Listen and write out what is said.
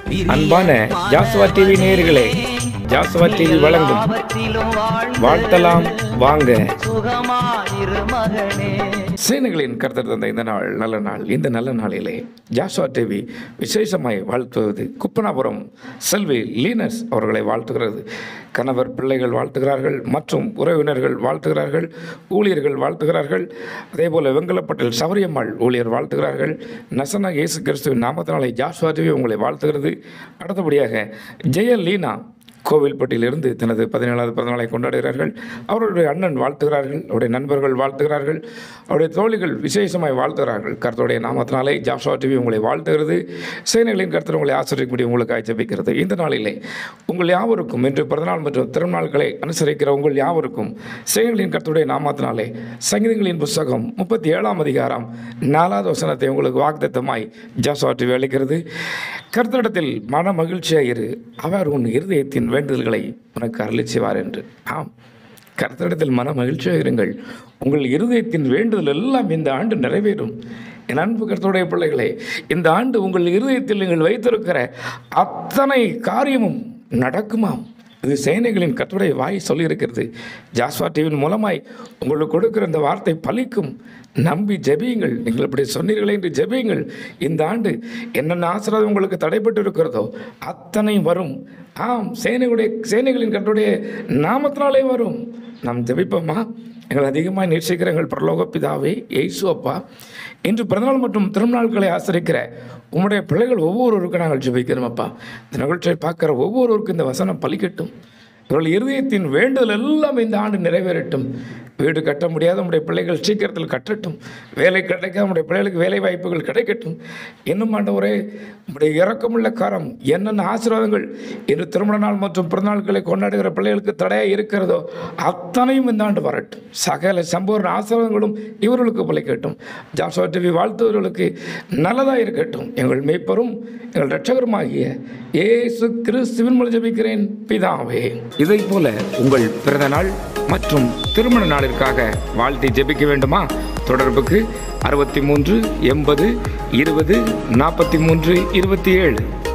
அன்பான ஜாஸ்வா டிவி நேயர்களே ஜாஸ்வா டிவி வழங்கும் வாழ்த்தலாம் வாங்க சுகமாயிரு மகனே சேனைகளின் கருத்தர் தந்த இந்த நாள் நல்ல நாள் இந்த நல்ல நாளிலே ஜாஸ்வா டிவி விசேஷமாய் வாழ்த்துவது குப்பனாபுரம் செல்வி லீனஸ் அவர்களை வாழ்த்துகிறது கணவர் பிள்ளைகள் வாழ்த்துகிறார்கள் மற்றும் உறவினர்கள் வாழ்த்துகிறார்கள் ஊழியர்கள் வாழ்த்துகிறார்கள் அதேபோல் வெங்கலப்பட்டில் சபரியம்மாள் ஊழியர் வாழ்த்துகிறார்கள் நசன இயேசு கிறிஸ்துவின் நாமத்தினாலே ஜாஸ்வா டிவி உங்களை வாழ்த்துகிறது அடுத்தபடியாக ஜெய லீனா கோவில்பட்டியிலிருந்து தனது பதினேழாவது பிறந்தநாளை கொண்டாடுகிறார்கள் அவருடைய அண்ணன் வாழ்த்துகிறார்கள் அவருடைய நண்பர்கள் வாழ்த்துகிறார்கள் அவருடைய தோழிகள் விசேஷமாய் வாழ்த்துகிறார்கள் கர்த்தருடைய நாமத்தினாலே ஜாஷா டிவி உங்களை வாழ்த்துகிறது சேனைகளின் கர்த்தர் உங்களை ஆசிரியக்கும்படி உங்களுக்கு ஆய்ச்சபிக்கிறது இந்த நாளிலே உங்கள் யாவருக்கும் இன்று பிறந்தநாள் மற்றும் திருநாள்களை அனுசரிக்கிற உங்கள் யாவருக்கும் சேனைகளின் கர்த்தருடைய நாமத்தினாலே சங்கீதங்களின் புஸ்தகம் முப்பத்தி ஏழாம் அதிகாரம் நாலாவது வசனத்தை உங்களுக்கு வாக்குத்தமாய் ஜாஷா டிவி அளிக்கிறது கர்த்தரிடத்தில் மன மகிழ்ச்சியாக இரு அவர் உன் இருதயத்தின் வேண்டுதல்களை உனக்கு அருளி செய்வார் என்று ஆம் கர்த்தரிடத்தில் மன மகிழ்ச்சியாக இருங்கள் உங்கள் இருதயத்தின் வேண்டுதல் எல்லாம் இந்த ஆண்டு நிறைவேறும் என் அன்பு கர்த்தருடைய பிள்ளைகளே இந்த ஆண்டு உங்கள் இருதயத்தில் நீங்கள் வைத்திருக்கிற அத்தனை காரியமும் நடக்குமாம் இது சேனைகளின் கட்டுரை வாய் சொல்லியிருக்கிறது ஜாஸ்வா டிவியின் மூலமாய் உங்களுக்கு கொடுக்கிற இந்த வார்த்தை பலிக்கும் நம்பி ஜெபியுங்கள் நீங்கள் இப்படி சொன்னீர்களே என்று ஜெபியுங்கள் இந்த ஆண்டு என்னென்ன ஆசீர்வாதம் உங்களுக்கு தடைப்பட்டு இருக்கிறதோ அத்தனையும் வரும் ஆம் சேனைகளுடைய சேனைகளின் கட்டுடைய நாமத்தினாலே வரும் நாம் ஜெபிப்போமா எங்கள் அதிகமாக நேசிக்கிற எங்கள் பிரலோக பிதாவே இயேசு அப்பா இன்று பிறந்தநாள் மற்றும் திருநாள்களை ஆசிரிக்கிற உம்முடைய பிள்ளைகள் ஒவ்வொருவருக்கும் நாங்கள் ஜெபிக்கிறோம் அப்பா இந்த நிகழ்ச்சியை பார்க்குற ஒவ்வொருவருக்கும் இந்த வசனம் பலிக்கட்டும் இவர்கள் இருதயத்தின் வேண்டுதல் எல்லாம் இந்த ஆண்டு நிறைவேறட்டும் வீடு கட்ட முடியாத நம்முடைய பிள்ளைகள் சீக்கிரத்தில் கட்டட்டும் வேலை கிடைக்காத நம்முடைய பிள்ளைகளுக்கு வேலை வாய்ப்புகள் கிடைக்கட்டும் இன்னும் ஆண்டவரே நம்முடைய இறக்கமுள்ள காரம் என்னென்ன ஆசீர்வாதங்கள் இன்று திருமண நாள் மற்றும் பிறந்தநாட்களை கொண்டாடுகிற பிள்ளைகளுக்கு தடையாக இருக்கிறதோ அத்தனையும் இந்த ஆண்டு வரட்டும் சகல சம்பூர்ண ஆசீர்வாதங்களும் இவர்களுக்கு பலிக்கட்டும் ஜாசோ டிவி வாழ்த்துவர்களுக்கு நல்லதாக இருக்கட்டும் எங்கள் மெய்ப்பரும் எங்கள் இரட்சகருமாகிய ஏசு கிறிஸ்துவின் மூலம் ஜெபிக்கிறேன் பிதாவே இதை போல உங்கள் பிறந்த நாள் மற்றும் திருமண நாளிற்காக வாழ்த்தி ஜெபிக்க வேண்டுமா தொடர்புக்கு அறுபத்தி மூன்று எண்பது இருபது நாற்பத்தி மூன்று இருபத்தி ஏழு